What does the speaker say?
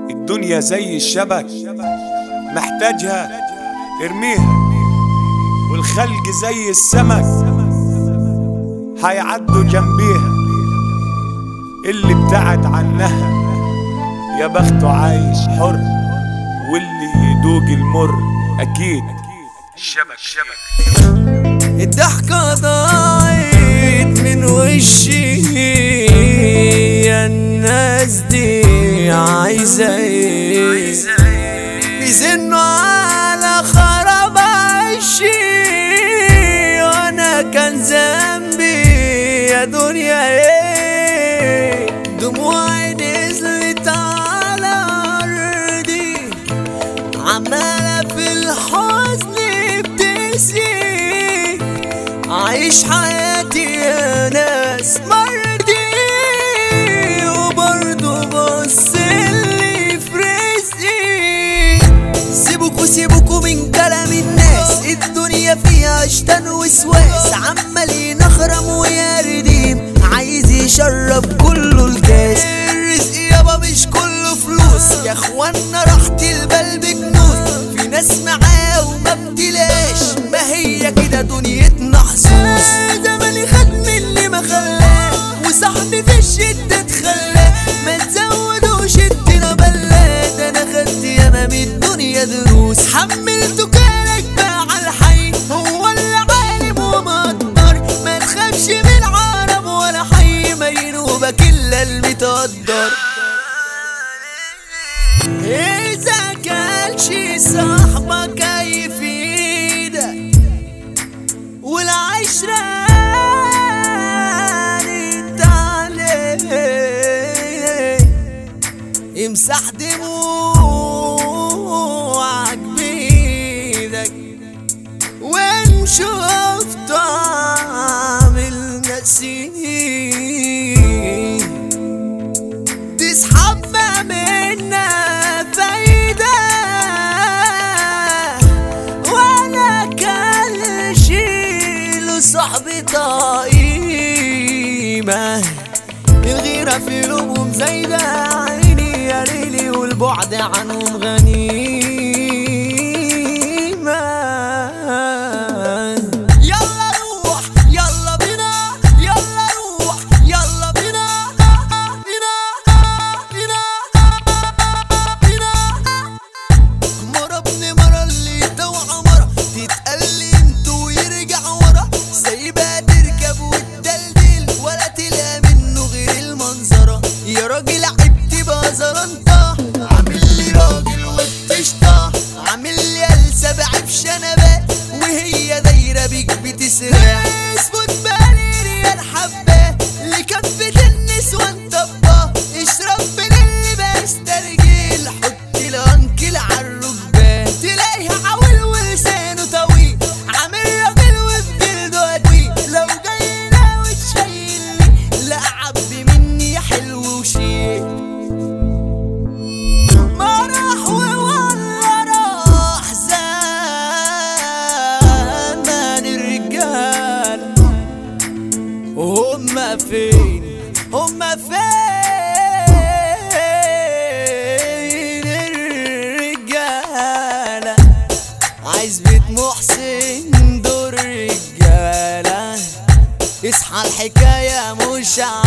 الدنيا زي الشبك محتاجها ارميها والخلق زي السمك هيعدوا جنبيها اللي ابتعد عنها يا بخته عايش حر واللي يدوق المر اكيد شبك شبك الضحكة ضاعت من وشي يا الناس دي عايزة ايه بيزنوا على خراب عشي وانا كان ذنبي يا دنيا ايه دموعي نزلت على ارضي عمالة في الحزن بتسي عايش حياتي يا ناس مرضي وبرضه بص اللي في رزقي سيبوكوا سيبوكوا من كلام الناس الدنيا فيها اشتان وسواس عمال ينخرم ويرديم عايز يشرب كله الكاس الرزق يابا مش كله فلوس يا اخوانا راحة البال بكنوز في ناس معاه وما بتلاش ما هي كده دنيتنا حظوظ زماني خد مني ما خلاه وصاحبي في الشدة اتخلاه ما تزودوش الدنيا بلاد انا خدت ياما من الدنيا دروس حملته كانك بقى على الحي هو اللي عالم ومقدر ما تخافش من العرب ولا حي ما ينوبك الا المتقدر إذا كانش صاحبك هيفيدك والعشرة انت عليه امسح دموعك بإيدك وان شفت عامل نسيم تسحب ما منا فايدة وانا كان شيل صاحبي طايمة الغيرة في قلوبهم زايدة عيني يا ليلي والبعد عنهم غنيمة يلا روح يلا بينا يلا روح يلا بينا بينا بينا بينا مرة ابن مرة اللي توعى مرة تتألم ويرجع ورا سايبها تركب وتدلدل ولا تلاقي منه غير المنظرة يا راجل عبت بقى زرنطة عامل لي راجل وبتشطة عامل لي السبع في شنبات وهي دايرة بيك بتسرح اسكت بالي يا الحبة لكفة النسوان طبة اشرب من اللي بسترجل حط الانكل عالركبة تلاقيها عويل ولسانه طويل عامل راجل وبجلده قديم لو جاي ناوي تشيلني لا عبي مني يا حلو وشيك ما راح ولا راح زمان الرجال هما فين هما فين الرجالة عايز بيت محسن دور رجالة اصحى الحكاية مش